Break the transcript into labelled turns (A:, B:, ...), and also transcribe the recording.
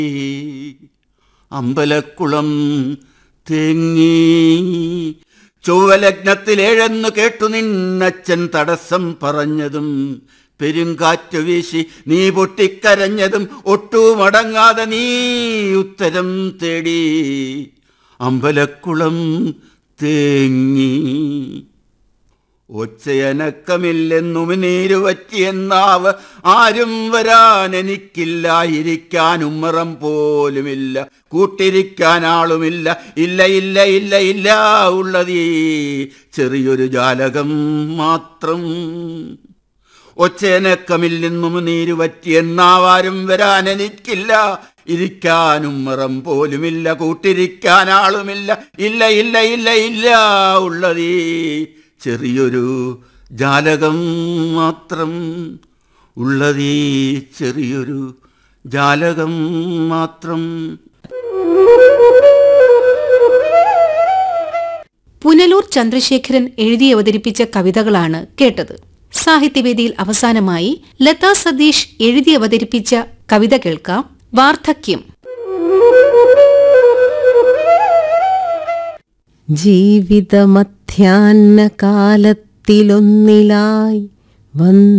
A: അമ്പലക്കുളം തേങ്ങി ചൊവ്വലഗ്നത്തിലേഴെന്നു കേട്ടു നിന്നച്ഛൻ തടസ്സം പറഞ്ഞതും പെരുങ്കാറ്റു വീശി നീ പൊട്ടിക്കരഞ്ഞതും ഒട്ടുമടങ്ങാതെ നീ ഉത്തരം തേടി അമ്പലക്കുളം തേങ്ങി ഒച്ചയനക്കമില്ലെന്നും നീരു പറ്റിയെന്നാവ് ആരും വരാൻ എനിക്കില്ലായിരിക്കാൻ ഉമ്മറം പോലുമില്ല കൂട്ടിരിക്കാൻ ആളുമില്ല ഇല്ല ഇല്ല ഇല്ല ഇല്ല ഉള്ളതീ ചെറിയൊരു ജാലകം മാത്രം ഒച്ചയനക്കമില്ലെന്നും നീരു പറ്റിയെന്നാവാരും വരാൻ എനിക്കില്ല ഇരിക്കാനും മറം പോലുമില്ല കൂട്ടിരിക്കാൻ ആളുമില്ല ഇല്ല ഇല്ല ഇല്ല ഇല്ല ഉള്ളതീ ചെറിയൊരു ജാലകം മാത്രം ഉള്ളതീ ചെറിയൊരു ജാലകം മാത്രം
B: പുനലൂർ ചന്ദ്രശേഖരൻ എഴുതി അവതരിപ്പിച്ച കവിതകളാണ് കേട്ടത് സാഹിത്യവേദിയിൽ അവസാനമായി ലതാ സതീഷ് എഴുതി അവതരിപ്പിച്ച കവിത കേൾക്കാം വാർദ്ധക്യം
C: ജീവിതമധ്യാന്ന കാലത്തിലൊന്നിലായി വന്ന